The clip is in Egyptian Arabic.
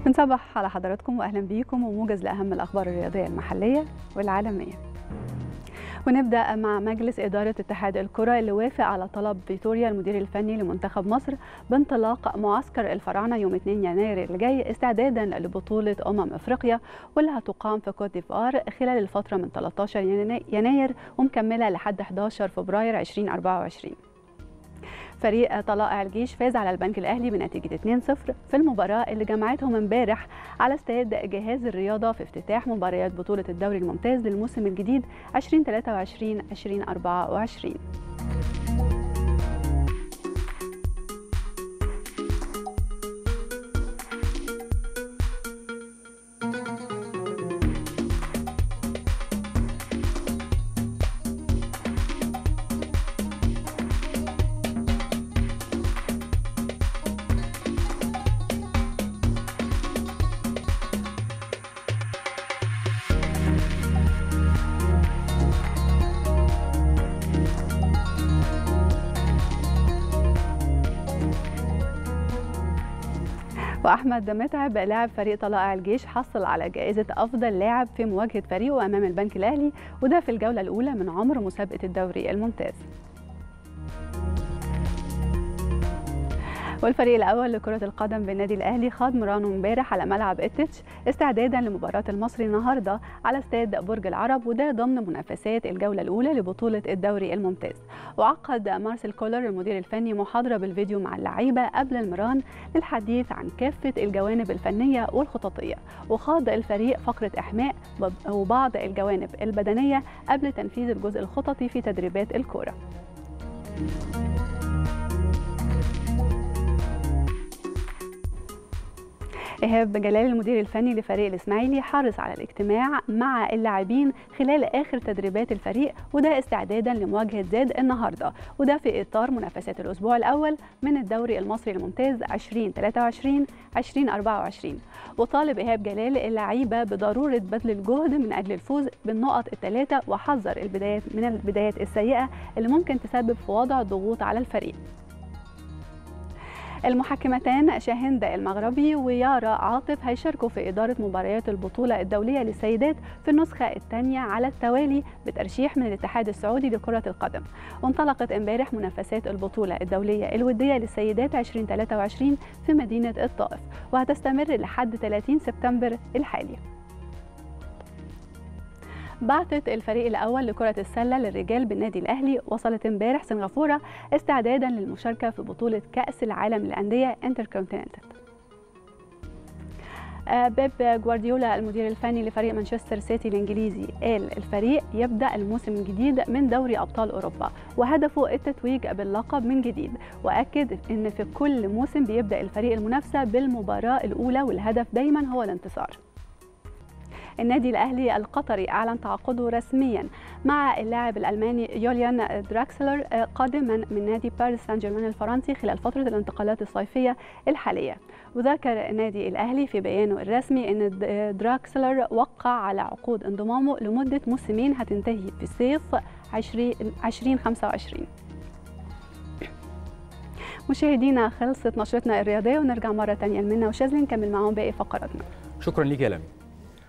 بنصبح على حضراتكم واهلا بيكم وموجز لاهم الاخبار الرياضيه المحليه والعالميه ونبدا مع مجلس اداره اتحاد الكره اللي وافق على طلب فيتوريا المدير الفني لمنتخب مصر بانطلاق معسكر الفراعنه يوم 2 يناير اللي جاي استعدادا لبطوله امم افريقيا واللي هتقام في كوت ديفوار خلال الفتره من 13 يناير ومكمله لحد 11 فبراير 2024 فريق طلائع الجيش فاز على البنك الاهلي بنتيجه 2-0 في المباراه اللي جمعتهم امبارح على استاد جهاز الرياضه في افتتاح مباريات بطوله الدوري الممتاز للموسم الجديد 2023 2024 واحمد متعب لاعب فريق طلائع الجيش حصل على جائزه افضل لاعب في مواجهه فريقه امام البنك الاهلي وده في الجوله الاولى من عمر مسابقه الدوري الممتاز والفريق الاول لكره القدم بالنادي الاهلي خاض مرانه امبارح على ملعب اتش استعدادا لمباراه المصري النهارده على استاد برج العرب وده ضمن منافسات الجوله الاولى لبطوله الدوري الممتاز وعقد مارسيل كولر المدير الفني محاضره بالفيديو مع اللعيبه قبل المران للحديث عن كافه الجوانب الفنيه والخططيه وخاض الفريق فقره احماء وبعض الجوانب البدنيه قبل تنفيذ الجزء الخططي في تدريبات الكوره إيهاب جلال المدير الفني لفريق الإسماعيلي حرص على الاجتماع مع اللاعبين خلال آخر تدريبات الفريق وده استعدادا لمواجهة زاد النهاردة وده في إطار منافسات الأسبوع الأول من الدوري المصري الممتاز 2023 2024 وطالب إيهاب جلال اللعيبة بضرورة بذل الجهد من أجل الفوز بالنقط الثلاثة وحذر البدايات من البدايات السيئة اللي ممكن تسبب في وضع ضغوط على الفريق المحكمتان شاهند المغربي ويارا عاطف هيشاركوا في إدارة مباريات البطولة الدولية للسيدات في النسخة الثانية على التوالي بترشيح من الاتحاد السعودي لكرة القدم وانطلقت امبارح منافسات البطولة الدولية الودية للسيدات 2023 في مدينة الطائف وهتستمر لحد 30 سبتمبر الحالي بعثت الفريق الأول لكرة السلة للرجال بالنادي الأهلي وصلت امبارح سنغافورة استعدادا للمشاركة في بطولة كأس العالم للأندية انتركونتيننتال بيب جوارديولا المدير الفني لفريق مانشستر سيتي الانجليزي قال الفريق يبدا الموسم الجديد من دوري ابطال اوروبا وهدفه التتويج باللقب من جديد واكد ان في كل موسم بيبدا الفريق المنافسه بالمباراه الاولى والهدف دايما هو الانتصار النادي الاهلي القطري اعلن تعاقده رسميا مع اللاعب الالماني يوليان دراكسلر قادما من نادي باريس سان جيرمان الفرنسي خلال فتره الانتقالات الصيفيه الحاليه وذكر النادي الاهلي في بيانه الرسمي ان دراكسلر وقع على عقود انضمامه لمده موسمين هتنتهي في صيف 2025 مشاهدينا خلصت نشرتنا الرياضيه ونرجع مره ثانيه لمنى وشاذلي نكمل معاهم باقي فقراتنا شكرا ليك يا لمي